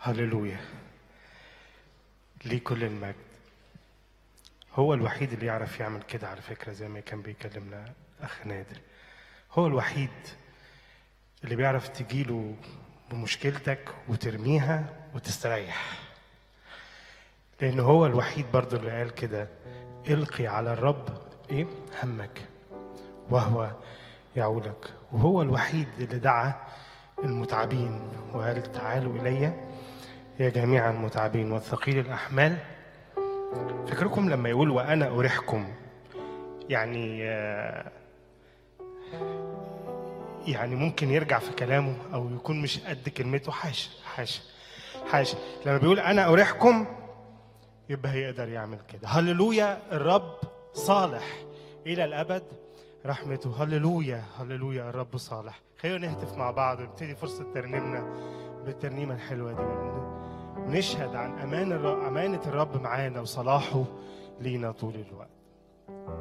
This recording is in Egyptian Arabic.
هللويا ليه كل المجد هو الوحيد اللي يعرف يعمل كده على فكرة زي ما كان بيكلمنا أخ نادر هو الوحيد اللي بيعرف تجيله بمشكلتك وترميها وتستريح لأن هو الوحيد برضو اللي قال كده القي على الرب إيه همك وهو يعولك وهو الوحيد اللي دعا المتعبين وقال تعالوا إلي يا جميع المتعبين والثقيل الأحمال فكركم لما يقول وأنا أريحكم يعني آه، يعني ممكن يرجع في كلامه أو يكون مش قد كلمته حاشا حاشا حاشا لما بيقول أنا أريحكم يبقى هيقدر يعمل كده هللويا الرب صالح إلى الأبد رحمته هللويا هللويا الرب صالح خلينا نهتف مع بعض ونبتدي فرصة ترنيمنا بالترنيمة الحلوة دي ونشهد عن أمان الر- أمانة الرب معانا وصلاحه لينا طول الوقت